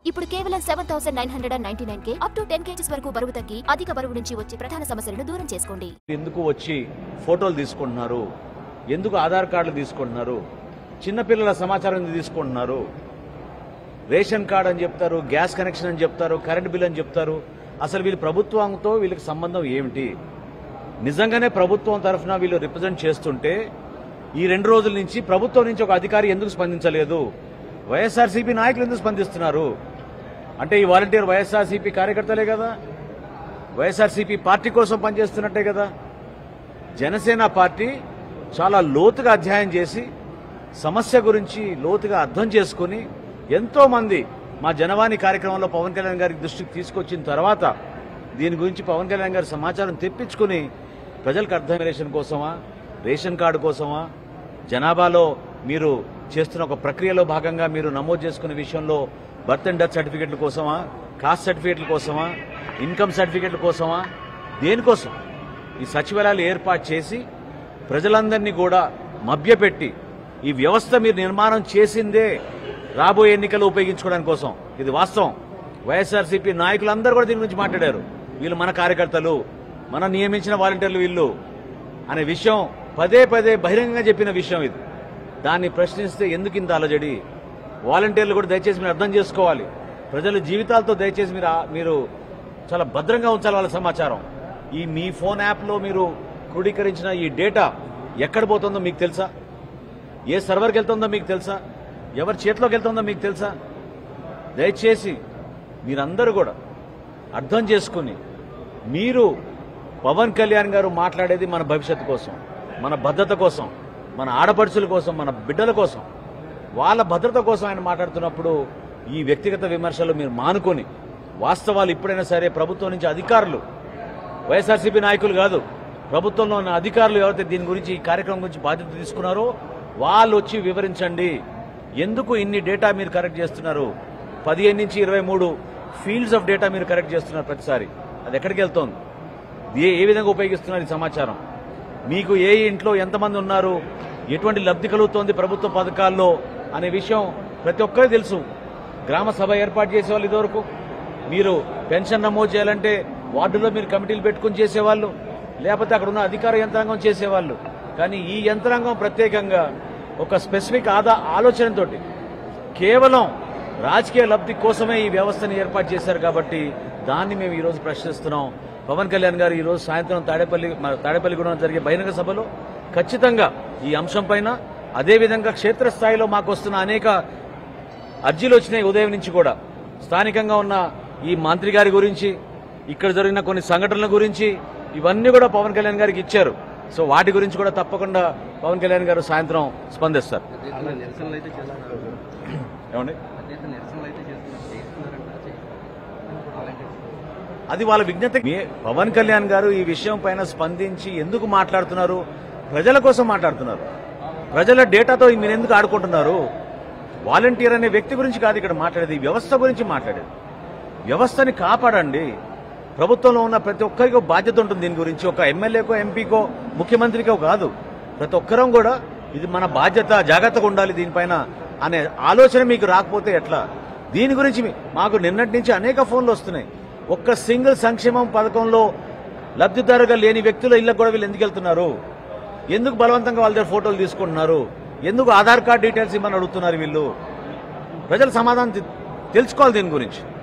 ఇప్పుడు కేవలం seven thousand nine hundred and ninety nine K up to ten kgs వరకు బరువు తగ్గి అధిక బరువు నుంచి వచ్చే ప్రధాన సమస్యలను దూరం చేసుకోండి ఎందుకు వచ్చి ఫోటోలు తీసుకుంటున్నారు ఎందుకు ఆధార్ కార్డులు తీసుకుంటున్నారు చిన్నపిల్లల సమాచారం ఎందుకు తీసుకుంటున్నారు రేషన్ కార్డ్ అని చెప్తారు గ్యాస్ కనెక్షన్ అని చెప్తారు కరెంట్ బిల్ అని చెప్తారు అసలు వీళ్ళు ప్రభుత్వంతో వీళ్ళకి సంబంధం ఏమిటి నిజంగానే ప్రభుత్వం తరఫున వీళ్ళు రిప్రజెంట్ చేస్తుంటే ఈ రెండు రోజుల నుంచి ప్రభుత్వం నుంచి ఒక అధికారి ఎందుకు స్పందించలేదు వైఎస్ఆర్సీపీ నాయకులు ఎందుకు స్పందిస్తున్నారు అంటే ఈ వాలంటీర్ వైఎస్ఆర్సీపీ కార్యకర్తలే కదా వైఎస్ఆర్సీపీ పార్టీ కోసం పనిచేస్తున్నట్టే కదా జనసేన పార్టీ చాలా లోతుగా అధ్యయనం చేసి సమస్య గురించి లోతుగా అర్థం చేసుకుని ఎంతో మంది మా జనవాణి కార్యక్రమంలో పవన్ కళ్యాణ్ గారి దృష్టికి తీసుకొచ్చిన తర్వాత దీని గురించి పవన్ కళ్యాణ్ గారి సమాచారం తెప్పించుకుని ప్రజలకు అర్థం రేషన్ కోసమా రేషన్ కార్డు కోసమా జనాభాలో మీరు చేస్తున్న ఒక ప్రక్రియలో భాగంగా మీరు నమోదు చేసుకునే విషయంలో బర్త్ అండ్ డెత్ సర్టిఫికెట్ల కోసమా కాస్ట్ సర్టిఫికెట్ల కోసమా ఇన్కమ్ సర్టిఫికెట్ల కోసమా దేనికోసం ఈ సచివాలయాలు ఏర్పాటు చేసి ప్రజలందరినీ కూడా మభ్యపెట్టి ఈ వ్యవస్థ మీరు నిర్మాణం చేసిందే రాబోయే ఎన్నికలు ఉపయోగించుకోవడానికి కోసం ఇది వాస్తవం వైఎస్ఆర్సీపీ నాయకులందరూ కూడా దీని గురించి మాట్లాడారు వీళ్ళు మన కార్యకర్తలు మనం నియమించిన వాలంటీర్లు వీళ్ళు అనే విషయం పదే పదే బహిరంగంగా చెప్పిన విషయం ఇది దాన్ని ప్రశ్నిస్తే ఎందుకు ఇంత అలజడి వాలంటీర్లు కూడా దయచేసి మీరు అర్థం చేసుకోవాలి ప్రజల జీవితాలతో దయచేసి మీరు ఆ- మీరు చాలా భద్రంగా ఉంచాలి వాళ్ళ సమాచారం ఈ మీ ఫోన్ యాప్లో మీరు క్రోడీకరించిన ఈ డేటా ఎక్కడ పోతుందో మీకు తెలుసా ఏ సర్వర్కి వెళ్తుందో మీకు తెలుసా ఎవరి చేతిలోకి వెళ్తుందో మీకు తెలుసా దయచేసి మీరందరూ కూడా అర్థం చేసుకుని మీరు పవన్ కళ్యాణ్ గారు మాట్లాడేది మన భవిష్యత్తు కోసం మన భద్రత కోసం మన ఆడపడుచుల కోసం మన బిడ్డల కోసం వాళ్ళ భద్రత కోసం ఆయన మాట్లాడుతున్నప్పుడు ఈ వ్యక్తిగత విమర్శలు మీరు మానుకొని వాస్తవాలు ఇప్పుడైనా సరే ప్రభుత్వం నుంచి అధికారులు వైఎస్ఆర్సీపీ నాయకులు కాదు ప్రభుత్వంలో ఉన్న అధికారులు ఎవరైతే దీని గురించి ఈ కార్యక్రమం గురించి బాధ్యత తీసుకున్నారో వాళ్ళు వచ్చి వివరించండి ఎందుకు ఇన్ని డేటా మీరు కరెక్ట్ చేస్తున్నారు పదిహేను నుంచి ఇరవై మూడు ఫీల్డ్స్ ఆఫ్ డేటా మీరు కరెక్ట్ చేస్తున్నారు ప్రతిసారి అది ఎక్కడికి వెళ్తోంది ఏ ఏ విధంగా ఉపయోగిస్తున్నారు ఈ సమాచారం మీకు ఏ ఇంట్లో ఎంతమంది ఉన్నారు ఎటువంటి లబ్ధి కలుగుతోంది ప్రభుత్వ పథకాల్లో అనే విషయం ప్రతి ఒక్కరికి తెలుసు గ్రామ సభ ఏర్పాటు చేసేవాళ్ళు ఇదివరకు మీరు పెన్షన్ నమోదు చేయాలంటే వార్డులో మీరు కమిటీలు పెట్టుకుని చేసేవాళ్ళు లేకపోతే అక్కడ ఉన్న అధికార యంత్రాంగం చేసేవాళ్ళు కానీ ఈ యంత్రాంగం ప్రత్యేకంగా ఒక స్పెసిఫిక్ ఆదా ఆలోచనతోటి కేవలం రాజకీయ లబ్ధి కోసమే ఈ వ్యవస్థను ఏర్పాటు చేశారు కాబట్టి దాన్ని మేము ఈరోజు ప్రశ్నిస్తున్నాం పవన్ కళ్యాణ్ గారు ఈరోజు సాయంత్రం తాడేపల్లి మన తాడేపల్లిగూడెం జరిగే బహిరంగ సభలో ఖచ్చితంగా ఈ అంశం పైన అదేవిధంగా క్షేత్రస్థాయిలో మాకు వస్తున్న అనేక అర్జీలు వచ్చినాయి ఉదయం నుంచి కూడా స్థానికంగా ఉన్న ఈ మంత్రి గారి గురించి ఇక్కడ జరిగిన కొన్ని సంఘటనల గురించి ఇవన్నీ కూడా పవన్ కళ్యాణ్ గారికి ఇచ్చారు సో వాటి గురించి కూడా తప్పకుండా పవన్ కళ్యాణ్ గారు సాయంత్రం స్పందిస్తారు అలా నిరసనలు అయితే చేస్తున్నారు ఏమండి అదే నిరసనలు అయితే చేస్తున్నారు చేస్తున్నారంట అలాంటి అది వాళ్ళ విజ్ఞత మీ- పవన్ కళ్యాణ్ గారు ఈ విషయం పైన స్పందించి ఎందుకు మాట్లాడుతున్నారు ప్రజల కోసం మాట్లాడుతున్నారు ప్రజల డేటాతో మీరు ఎందుకు ఆడుకుంటున్నారు వాలంటీర్ అనే వ్యక్తి గురించి కాదు ఇక్కడ మాట్లాడేది ఈ వ్యవస్థ గురించి మాట్లాడేది వ్యవస్థని కాపాడండి ప్రభుత్వంలో ఉన్న ప్రతి ఒక్కరికి ఒక బాధ్యత ఉంటుంది దీని గురించి ఒక ఎమ్మెల్యేకో ఎంపీకో ముఖ్యమంత్రికో కాదు ప్రతి ఒక్కరం కూడా ఇది మన బాధ్యత జాగ్రత్తగా ఉండాలి దీనిపైన అనే ఆలోచన మీకు రాకపోతే ఎట్లా దీని గురించి మీ- మాకు నిన్నటి నుంచి అనేక ఫోన్లు వస్తున్నాయి ఒక్క సింగిల్ సంక్షేమం పథకంలో లబ్ధిదారుగా లేని వ్యక్తుల ఇళ్ళకు కూడా వీళ్ళు ఎందుకు వెళ్తున్నారు ఎందుకు బలవంతంగా వాళ్ళ దగ్గర ఫోటోలు తీసుకుంటున్నారు ఎందుకు ఆధార్ కార్డ్ డీటెయిల్స్ ఇవ్వమని అడుగుతున్నారు వీళ్ళు ప్రజలు సమాధానం తె- తెలుసుకోవాలి దీని గురించి